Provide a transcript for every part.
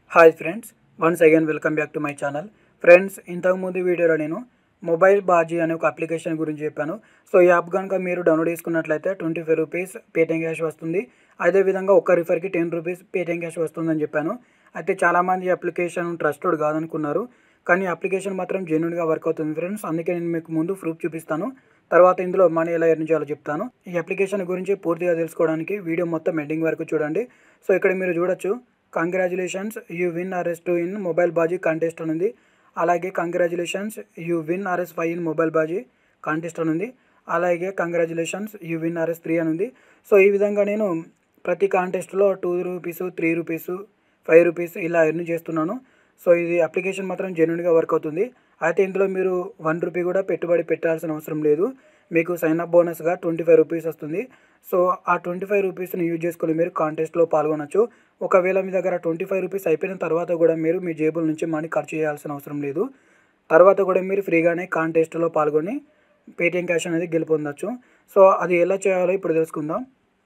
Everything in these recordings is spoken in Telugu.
hi friends once again welcome back to my channel friends ఇంతకుముందు వీడియోలో నేను మొబైల్ బాజీ అనే ఒక అప్లికేషన్ గురించి చెప్పాను సో ఈ యాప్ కనుక మీరు డౌన్లోడ్ చేసుకున్నట్లయితే twenty five rupees Paytm cash వస్తుంది అదేవిధంగా ఒక్క రిఫర్కి టెన్ రూపీస్ పేటిఎం క్యాష్ వస్తుందని చెప్పాను అయితే చాలామంది ఈ అప్లికేషన్ ట్రస్టెడ్ కాదనుకున్నారు కానీ అప్లికేషన్ మాత్రం జెన్యున్గా వర్క్ అవుతుంది ఫ్రెండ్స్ అందుకే నేను మీకు ముందు ప్రూఫ్ చూపిస్తాను తర్వాత ఇందులో మనీ ఎలా ఎర్న్ చేయాలో చెప్తాను ఈ అప్లికేషన్ గురించి పూర్తిగా తెలుసుకోవడానికి వీడియో మొత్తం ఎండింగ్ వరకు చూడండి సో ఇక్కడ మీరు చూడొచ్చు congratulations you win RS two in mobile Baazi contest అని ఉంది అలాగే congratulations you win RS five in mobile Baazi contest అని ఉంది అలాగే congratulations you win RS three అని ఉంది సో ఈ విధంగా నేను ప్రతి కాంటెస్ట్లో two rupees three rupees five rupees ఇలా ఎర్న్ చేస్తున్నాను సో ఇది అప్లికేషన్ మాత్రం జెన్యున్గా వర్క్ అవుతుంది అయితే ఇందులో మీరు వన్ రూపీ కూడా పెట్టుబడి పెట్టాల్సిన అవసరం లేదు మీకు సైన్ అప్ బోనస్గా ట్వంటీ ఫైవ్ రూపీస్ వస్తుంది సో ఆ ట్వంటీ ఫైవ్ రూపీస్ని యూజ్ చేసుకొని మీరు కాంటెస్ట్లో పాల్గొనొచ్చు ఒకవేళ మీ దగ్గర ట్వంటీ ఫైవ్ రూపీస్ అయిపోయిన తర్వాత కూడా మీరు మీ జేబుల నుంచి మనీ ఖర్చు చేయాల్సిన అవసరం లేదు తర్వాత కూడా మీరు ఫ్రీగానే కాంటెస్ట్లో పాల్గొని పేటిఎం క్యాష్ అనేది గెలుపొందొచ్చు సో అది ఎలా చేయాలో ఇప్పుడు తెలుసుకుందాం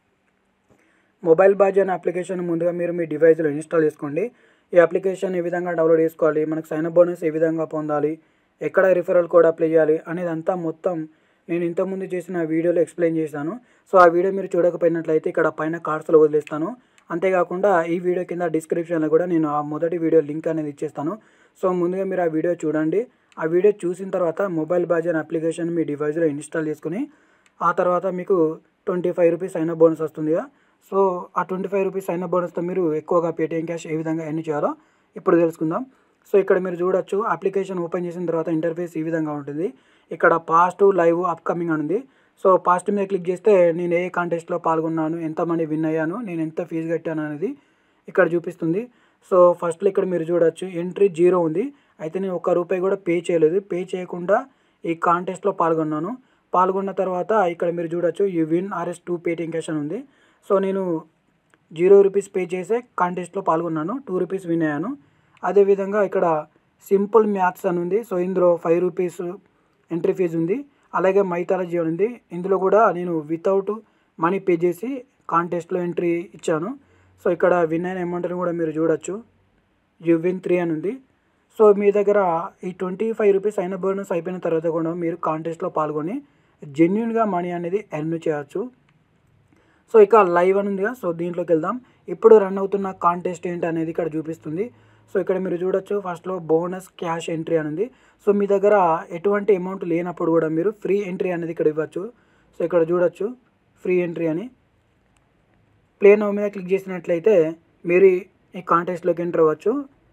మొబైల్ బాజ్ అనే అప్లికేషన్ ముందుగా మీరు మీ డివైస్లో ఇన్స్టాల్ చేసుకోండి ఈ అప్లికేషన్ ఏ విధంగా డౌన్లోడ్ చేసుకోవాలి మనకు సైన్ అప్ బోనస్ ఏ విధంగా పొందాలి ఎక్కడ రిఫరల్ కోడ్ అప్లై చేయాలి అనేది అంతా మొత్తం నేను ఇంతకుముందు చేసిన వీడియోలో ఎక్స్ప్లెయిన్ చేశాను సో ఆ వీడియో మీరు చూడకపోయినట్లయితే ఇక్కడ పైన కార్డ్స్లో వదిలేస్తాను అంతేకాకుండా ఈ వీడియో కింద డిస్క్రిప్షన్లో కూడా నేను ఆ మొదటి వీడియో లింక్ అనేది ఇచ్చేస్తాను సో ముందుగా మీరు ఆ వీడియో చూడండి ఆ వీడియో చూసిన తర్వాత మొబైల్ బాజ్ అనే అప్లికేషన్ మీ డివైస్లో ఇన్స్టాల్ చేసుకుని ఆ తర్వాత మీకు ట్వంటీ ఫైవ్ రూపీస్ అయిన బోనస్ వస్తుందిగా సో ఆ ట్వంటీ ఫైవ్ రూపీస్ అయిన బోనస్తో మీరు ఎక్కువగా పేటిఎం క్యాష్ ఏ విధంగా ఎన్ని చేయాలో ఇప్పుడు తెలుసుకుందాం సో ఇక్కడ మీరు చూడొచ్చు అప్లికేషన్ ఓపెన్ చేసిన తర్వాత ఇంటర్ఫేస్ ఈ విధంగా ఉంటుంది ఇక్కడ పాస్ట్ లైవ్ అప్కమింగ్ అని ఉంది సో పాస్ట్ మీద క్లిక్ చేస్తే నేను ఏ కాంటెస్ట్లో పాల్గొన్నాను ఎంత మనీ విన్ అయ్యాను నేను ఎంత ఫీజు కట్టాను అనేది ఇక్కడ చూపిస్తుంది సో ఫస్ట్లో ఇక్కడ మీరు చూడొచ్చు ఎంట్రీ జీరో ఉంది అయితే నేను ఒక్క రూపాయి కూడా పే చేయలేదు పే చేయకుండా ఈ కాంటెస్ట్లో పాల్గొన్నాను పాల్గొన్న తర్వాత ఇక్కడ మీరు చూడొచ్చు you win RS two Paytm cash అని ఉంది సో నేను జీరో రూపీస్ పే చేసే కాంటెస్ట్లో పాల్గొన్నాను టూ రూపీస్ విన్ అయ్యాను అదేవిధంగా ఇక్కడ సింపుల్ మ్యాథ్స్ అని ఉంది సో ఇందులో ఫైవ్ రూపీస్ ఎంట్రీ ఫీజు ఉంది అలాగే మైథాలజీ అని ఉంది ఇందులో కూడా నేను వితౌట్ మనీ పే చేసి కాంటెస్ట్లో ఎంట్రీ ఇచ్చాను సో ఇక్కడ విన్ అయిన అమౌంట్ని కూడా మీరు చూడొచ్చు యూ విన్ త్రీ అని ఉంది సో మీ దగ్గర ఈ ట్వంటీ ఫైవ్ రూపీస్ అయిన బోనస్ అయిపోయిన తర్వాత కూడా మీరు కాంటెస్ట్లో పాల్గొని జెన్యున్గా మనీ అనేది ఎర్న్ చేయవచ్చు సో ఇక లైవ్ అని ఉందిగా సో దీంట్లోకి వెళ్దాం ఇప్పుడు రన్ అవుతున్న కాంటెస్ట్ ఏంటి అనేది ఇక్కడ చూపిస్తుంది సో ఇక్కడ మీరు చూడొచ్చు ఫస్ట్లో బోనస్ క్యాష్ ఎంట్రీ అని ఉంది సో మీ దగ్గర ఎటువంటి అమౌంట్ లేనప్పుడు కూడా మీరు ఫ్రీ ఎంట్రీ అనేది ఇక్కడ ఇవ్వచ్చు సో ఇక్కడ చూడొచ్చు ఫ్రీ ఎంట్రీ అని ప్లే నో మీద క్లిక్ చేసినట్లయితే మీరు ఈ కాంటెస్ట్లోకి ఎంటర్ అవ్వచ్చు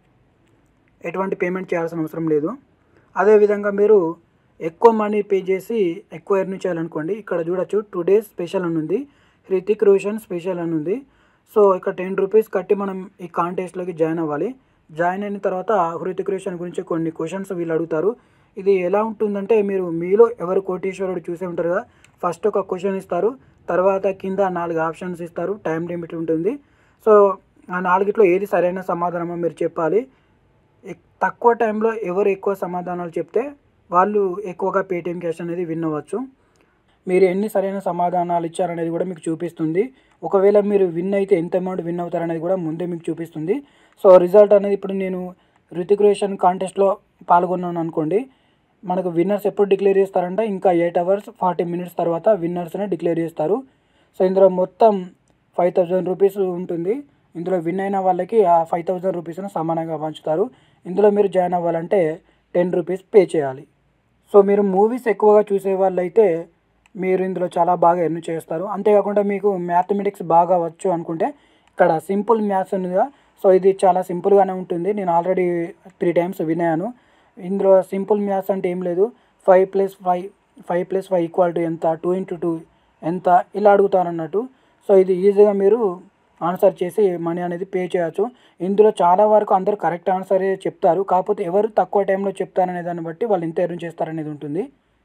ఎటువంటి పేమెంట్ చేయాల్సిన అవసరం లేదు అదేవిధంగా మీరు ఎక్కువ మనీ పే చేసి ఎక్కువ ఎర్న్ చేయాలనుకోండి ఇక్కడ చూడొచ్చు టుడే స్పెషల్ అని ఉంది హృతిక్ రోషన్ స్పెషల్ అని ఉంది సో ఇక్కడ టెన్ రూపీస్ కట్టి మనం ఈ కాంటెస్ట్లోకి జాయిన్ అవ్వాలి జాయిన్ అయిన తర్వాత హృతిక్ రోషన్ గురించి కొన్ని క్వశ్చన్స్ వీళ్ళు అడుగుతారు ఇది ఎలా ఉంటుందంటే మీరు మీలో ఎవరు కోటీశ్వరుడు చూసే ఉంటారు కదా ఫస్ట్ ఒక క్వశ్చన్ ఇస్తారు తర్వాత కింద నాలుగు ఆప్షన్స్ ఇస్తారు టైం లిమిట్ ఉంటుంది సో ఆ నాలుగిట్లో ఏది సరైన సమాధానమో మీరు చెప్పాలి ఎక్- తక్కువ టైంలో ఎవరు ఎక్కువ సమాధానాలు చెప్తే వాళ్ళు ఎక్కువగా పేటిఎం క్యాష్ అనేది విన్ అవ్వచ్చు మీరు ఎన్ని సరైన సమాధానాలు ఇచ్చారనేది కూడా మీకు చూపిస్తుంది ఒకవేళ మీరు విన్ అయితే ఎంత అమౌంట్ విన్ అవుతారనేది కూడా ముందే మీకు చూపిస్తుంది సో రిజల్ట్ అనేది ఇప్పుడు నేను రితిక్ రోషన్ కాంటెస్ట్లో పాల్గొన్నాను అనుకోండి మనకు విన్నర్స్ ఎప్పుడు డిక్లేర్ చేస్తారంటే ఇంకా ఎయిట్ అవర్స్ ఫార్టీ మినిట్స్ తర్వాత విన్నర్స్ని డిక్లేర్ చేస్తారు సో ఇందులో మొత్తం ఫైవ్ థౌజండ్ రూపీస్ ఉంటుంది ఇందులో విన్ అయిన వాళ్ళకి ఆ ఫైవ్ థౌజండ్ రూపీస్ను సమానంగా పంచుతారు ఇందులో మీరు జాయిన్ అవ్వాలంటే టెన్ రూపీస్ పే చేయాలి సో మీరు మూవీస్ ఎక్కువగా చూసే వాళ్ళైతే మీరు ఇందులో చాలా బాగా ఎర్న్ చేస్తారు అంతేకాకుండా మీకు మ్యాథమెటిక్స్ బాగా వచ్చు అనుకుంటే ఇక్కడ సింపుల్ మ్యాథ్స్ ఉందిగా సో ఇది చాలా సింపుల్గానే ఉంటుంది నేను ఆల్రెడీ త్రీ టైమ్స్ వినాను ఇందులో సింపుల్ మ్యాథ్స్ అంటే ఏం లేదు five plus five five plus five equal to ఎంత టూ ఇంటూ టూ ఎంత ఇలా అడుగుతారు అన్నట్టు సో ఇది ఈజీగా మీరు ఆన్సర్ చేసి మనీ అనేది పే చేయొచ్చు ఇందులో చాలా వరకు అందరూ కరెక్ట్ ఆన్సరే చెప్తారు కాకపోతే ఎవరు తక్కువ టైంలో చెప్తారనే దాన్ని బట్టి వాళ్ళు ఎంత ఎర్న్ చేస్తారనేది ఉంటుంది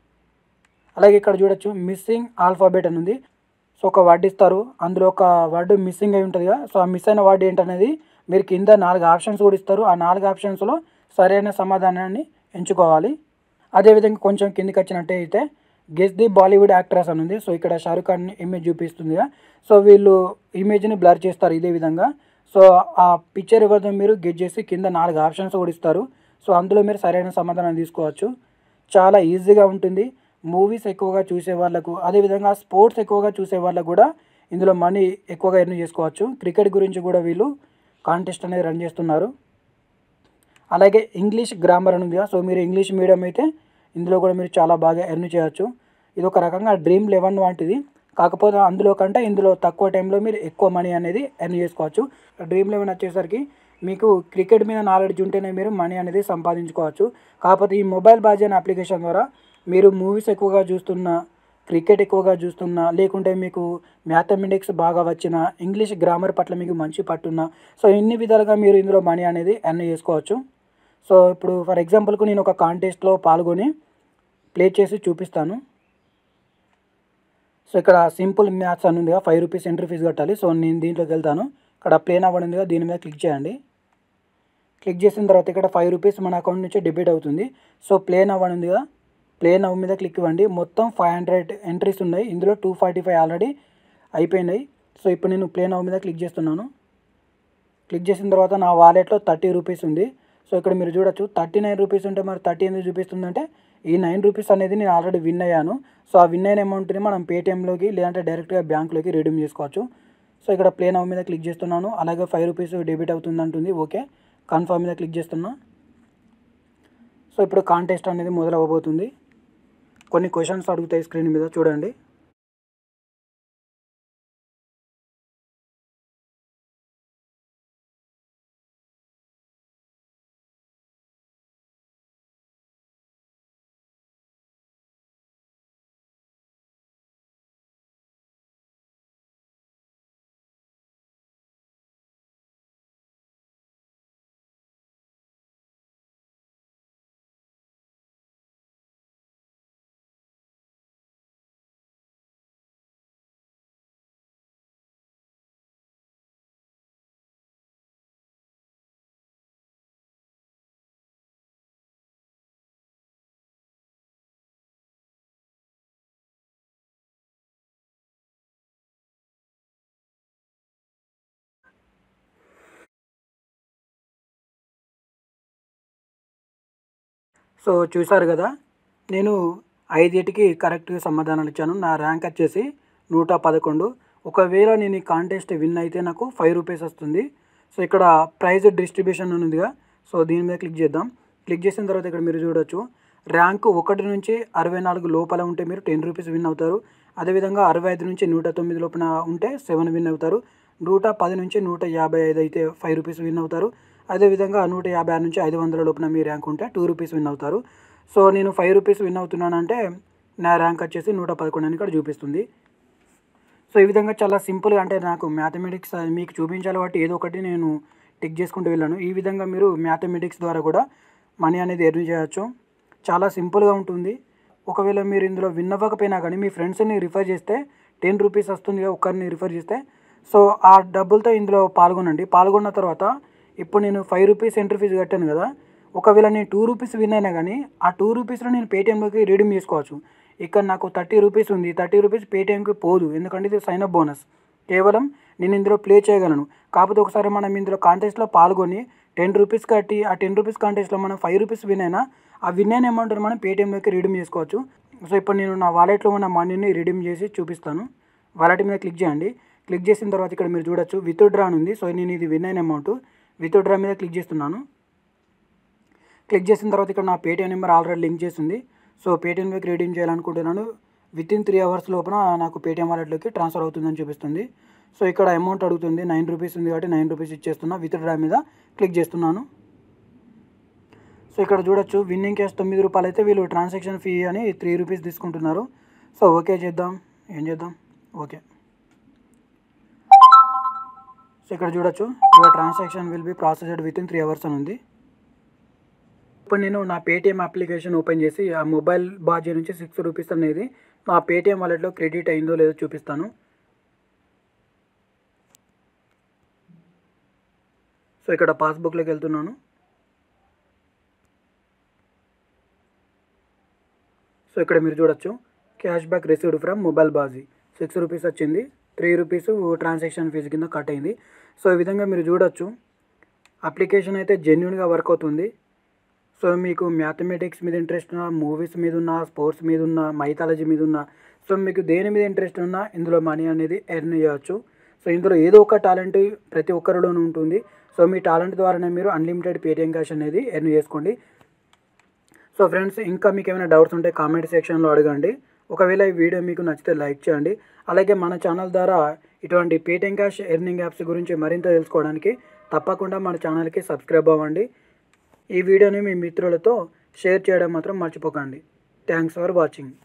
అలాగే ఇక్కడ చూడొచ్చు మిస్సింగ్ ఆల్ఫాబెట్ అని ఉంది సో ఒక వర్డ్ ఇస్తారు అందులో ఒక వర్డ్ మిస్సింగ్ అయి ఉంటుంది కదా సో ఆ మిస్ అయిన వర్డ్ ఏంటనేది మీరు కింద నాలుగు ఆప్షన్స్ కూడా ఇస్తారు ఆ నాలుగు ఆప్షన్స్లో సరైన సమాధానాన్ని ఎంచుకోవాలి అదేవిధంగా కొంచెం కిందికి వచ్చినట్టే అయితే గెస్ ది బాలీవుడ్ యాక్ట్రెస్ అని ఉంది సో ఇక్కడ షారుఖ్ ఖాన్ ఇమేజ్ చూపిస్తుంది కదా సో వీళ్ళు ఇమేజ్ని బ్లర్ చేస్తారు ఇదే విధంగా సో సో ఆ పిక్చర్ ఎవరితో మీరు గెట్ చేసి కింద నాలుగు ఆప్షన్స్ కూడా ఇస్తారు సో అందులో మీరు సరైన సమాధానం తీసుకోవచ్చు చాలా ఈజీగా ఉంటుంది మూవీస్ ఎక్కువగా చూసే వాళ్ళకు అదేవిధంగా స్పోర్ట్స్ ఎక్కువగా చూసే వాళ్ళకు కూడా ఇందులో మనీ ఎక్కువగా ఎర్న్ చేసుకోవచ్చు క్రికెట్ గురించి కూడా వీళ్ళు కాంటెస్ట్ అనేది రన్ చేస్తున్నారు అలాగే ఇంగ్లీష్ గ్రామర్ అని ఉంది సో మీరు ఇంగ్లీష్ మీడియం అయితే ఇందులో కూడా మీరు చాలా బాగా ఎర్న్ చేయొచ్చు ఇది ఒక రకంగా డ్రీమ్ లెవెన్ వంటిది కాకపోతే అందులో కంటే ఇందులో తక్కువ టైంలో మీరు ఎక్కువ మనీ అనేది ఎర్న్ చేసుకోవచ్చు డ్రీమ్ లెవెన్ వచ్చేసరికి మీకు క్రికెట్ మీద నాలెడ్జ్ ఉంటేనే మీరు మనీ అనేది సంపాదించుకోవచ్చు కాకపోతే ఈ మొబైల్ బాజీ అనే అప్లికేషన్ ద్వారా మీరు మూవీస్ ఎక్కువగా చూస్తున్నా క్రికెట్ ఎక్కువగా చూస్తున్నా లేకుంటే మీకు మ్యాథమెటిక్స్ బాగా వచ్చిన ఇంగ్లీష్ గ్రామర్ పట్ల మీకు మంచి పట్టున్నా సో ఇన్ని విధాలుగా మీరు ఇందులో మనీ అనేది ఎర్న్ చేసుకోవచ్చు సో ఇప్పుడు ఫర్ ఎగ్జాంపుల్కు నేను ఒక కాంటెస్ట్లో పాల్గొని ప్లే చేసి చూపిస్తాను సో ఇక్కడ సింపుల్ మ్యాథ్స్ అని ఉందిగా ఫైవ్ రూపీస్ ఎంట్రీ ఫీజు కట్టాలి సో నేను దీంట్లోకి వెళ్తాను ఇక్కడ ప్లేన్ అవ్వడిందిగా దీని మీద క్లిక్ చేయండి క్లిక్ చేసిన తర్వాత ఇక్కడ ఫైవ్ రూపీస్ మన అకౌంట్ నుంచి డెబిట్ అవుతుంది సో ప్లేన్ అవ్వనుందిగా ప్లేన్ అవ్ మీద క్లిక్ ఇవ్వండి మొత్తం ఫైవ్ హండ్రెడ్ ఎంట్రీస్ ఉన్నాయి ఇందులో టూ ఫార్టీ ఫైవ్ ఆల్రెడీ అయిపోయినాయి సో ఇప్పుడు నేను ప్లేన్ అవ్ మీద క్లిక్ చేస్తున్నాను క్లిక్ చేసిన తర్వాత నా వాలెట్లో థర్టీ రూపీస్ ఉంది సో ఇక్కడ మీరు చూడొచ్చు థర్టీ నైన్ రూపీస్ ఉంటే మరి థర్టీ ఎందుకు చూపిస్తుందంటే ఈ నైన్ రూపీస్ అనేది నేను ఆల్రెడీ విన్ అయ్యాను సో ఆ విన్ అయిన అమౌంట్ని మనం పేటిఎంలోకి లేదంటే డైరెక్ట్గా బ్యాంక్లోకి రిడీమ్ చేసుకోవచ్చు సో ఇక్కడ ప్లేన్ అవ్ మీద క్లిక్ చేస్తున్నాను అలాగే ఫైవ్ రూపీస్ డెబిట్ అవుతుంది అంటుంది ఓకే కన్ఫర్మ్ మీద క్లిక్ చేస్తున్నా సో ఇప్పుడు కాంటెస్ట్ అనేది మొదలవ్వబోతుంది కొన్ని క్వశ్చన్స్ అడుగుతాయి స్క్రీన్ మీద చూడండి సో చూసారు కదా నేను ఐదింటికి కరెక్ట్గా సమాధానాలు ఇచ్చాను నా ర్యాంక్ వచ్చేసి నూట పదకొండు ఒకవేళ నేను ఈ కాంటెస్ట్ విన్ అయితే నాకు ఫైవ్ రూపీస్ వస్తుంది సో ఇక్కడ ప్రైజ్ డిస్ట్రిబ్యూషన్ అని ఉందిగా సో దీని మీద క్లిక్ చేద్దాం క్లిక్ చేసిన తర్వాత ఇక్కడ మీరు చూడొచ్చు ర్యాంక్ ఒకటి నుంచి అరవై నాలుగు లోపల ఉంటే మీరు టెన్ రూపీస్ విన్ అవుతారు అదేవిధంగా అరవై ఐదు నుంచి నూట తొమ్మిది లోపల ఉంటే సెవెన్ విన్ అవుతారు నూట పది నుంచి నూట యాభై ఐదు అయితే ఫైవ్ రూపీస్ విన్ అవుతారు అదేవిధంగా నూట యాభై ఆరు నుంచి ఐదు వందల లోపల మీ ర్యాంక్ ఉంటే టూ రూపీస్ విన్ అవుతారు సో నేను ఫైవ్ రూపీస్ విన్ అవుతున్నానంటే నా ర్యాంక్ వచ్చేసి నూట పదకొండు అని ఇక్కడ చూపిస్తుంది సో ఈ విధంగా చాలా సింపుల్గా అంటే నాకు మ్యాథమెటిక్స్ మీకు చూపించాలి కాబట్టి ఏదో ఒకటి నేను టిక్ చేసుకుంటూ వెళ్ళాను ఈ విధంగా మీరు మ్యాథమెటిక్స్ ద్వారా కూడా మనీ అనేది ఎర్న్ చేయొచ్చు చాలా సింపుల్గా ఉంటుంది ఒకవేళ మీరు ఇందులో విన్ అవ్వకపోయినా కానీ మీ ఫ్రెండ్స్ని రిఫర్ చేస్తే టెన్ రూపీస్ వస్తుంది ఒకరిని రిఫర్ చేస్తే సో ఆ డబ్బులతో ఇందులో పాల్గొనండి పాల్గొన్న తర్వాత ఇప్పుడు నేను ఫైవ్ రూపీస్ ఎంట్రీ ఫీజు కట్టాను కదా ఒకవేళ నేను టూ రూపీస్ విన్ అయినా కానీ ఆ టూ రూపీస్లో నేను పేటిఎంలోకి రిడీమ్ చేసుకోవచ్చు ఇక్కడ నాకు థర్టీ రూపీస్ ఉంది థర్టీ రూపీస్ పేటిఎంకి పోదు ఎందుకంటే ఇది సైన్ అప్ బోనస్ కేవలం నేను ఇందులో ప్లే చేయగలను కాకపోతే ఒకసారి మనం ఇందులో కాంటెస్ట్లో పాల్గొని టెన్ రూపీస్ కట్టి ఆ టెన్ రూపీస్ కాంటెస్ట్లో మనం ఫైవ్ రూపీస్ విన్ అయినా ఆ విన్ అయిన అమౌంట్ని మనం పేటిఎంలోకి రిడీమ్ చేసుకోవచ్చు సో ఇప్పుడు నేను నా వాలెట్లో ఉన్న మనీని రిడీమ్ చేసి చూపిస్తాను వాలెట్ మీద క్లిక్ చేయండి క్లిక్ చేసిన తర్వాత ఇక్కడ మీరు చూడొచ్చు విత్ డ్రా అని ఉంది సో నేను ఇది విన్ అయిన అమౌంట్ విత్ డ్రా మీద క్లిక్ చేస్తున్నాను క్లిక్ చేసిన తర్వాత ఇక్కడ నా పేటిఎం నెంబర్ ఆల్రెడీ లింక్ చేసింది సో పేటిఎంలోకి రిడీమ్ చేయాలనుకుంటున్నాను విత్ ఇన్ త్రీ అవర్స్ లోపల నాకు పేటిఎం వాలెట్లోకి ట్రాన్స్ఫర్ అవుతుందని చూపిస్తుంది సో ఇక్కడ అమౌంట్ అడుగుతుంది నైన్ రూపీస్ ఉంది కాబట్టి నైన్ రూపీస్ ఇచ్చేస్తున్నా విత్ డ్రా మీద క్లిక్ చేస్తున్నాను సో ఇక్కడ చూడొచ్చు విన్నింగ్ క్యాష్ తొమ్మిది రూపాయలు అయితే వీళ్ళు ట్రాన్సాక్షన్ ఫీ అని త్రీ రూపీస్ తీసుకుంటున్నారు సో ఓకే చేద్దాం ఏం చేద్దాం ఓకే సో ఇక్కడ చూడొచ్చు your transaction will be processed within three hours అని ఉంది ఇప్పుడు నేను నా పేటిఎం అప్లికేషన్ ఓపెన్ చేసి ఆ మొబైల్ బాజీ నుంచి సిక్స్ రూపీస్ అనేది నా పేటిఎం వాలెట్లో క్రెడిట్ అయిందో లేదో చూపిస్తాను సో ఇక్కడ పాస్బుక్లోకి వెళ్తున్నాను సో ఇక్కడ మీరు చూడొచ్చు cash back received from mobile Baazi six rupees వచ్చింది త్రీ రూపీస్ ట్రాన్సాక్షన్ ఫీజు కింద కట్ అయింది సో ఈ విధంగా మీరు చూడొచ్చు అప్లికేషన్ అయితే జెన్యున్గా వర్క్ అవుతుంది సో మీకు మ్యాథమెటిక్స్ మీద ఇంట్రెస్ట్ ఉన్నా మూవీస్ మీద ఉన్న స్పోర్ట్స్ మీద ఉన్న మైథాలజీ మీద ఉన్న సో మీకు దేని మీద ఇంట్రెస్ట్ ఉన్నా ఇందులో మనీ అనేది ఎర్న్ చేయవచ్చు సో ఇందులో ఏదో ఒక టాలెంట్ ప్రతి ఒక్కరిలోనూ ఉంటుంది సో మీ టాలెంట్ ద్వారానే మీరు అన్లిమిటెడ్ పేటిఎం క్యాష్ అనేది ఎర్న్ చేసుకోండి సో ఫ్రెండ్స్ ఇంకా మీకు ఏమైనా డౌట్స్ ఉంటే కామెంట్ సెక్షన్లో అడగండి ఒకవేళ ఈ వీడియో మీకు నచ్చితే లైక్ చేయండి అలాగే మన ఛానల్ ద్వారా ఇటువంటి పేటిఎం క్యాష్ ఎర్నింగ్ యాప్స్ గురించి మరింత తెలుసుకోవడానికి తప్పకుండా మన ఛానల్కి సబ్స్క్రైబ్ అవ్వండి ఈ వీడియోని మీ మిత్రులతో షేర్ చేయడం మాత్రం మర్చిపోకండి థ్యాంక్స్ ఫర్ వాచింగ్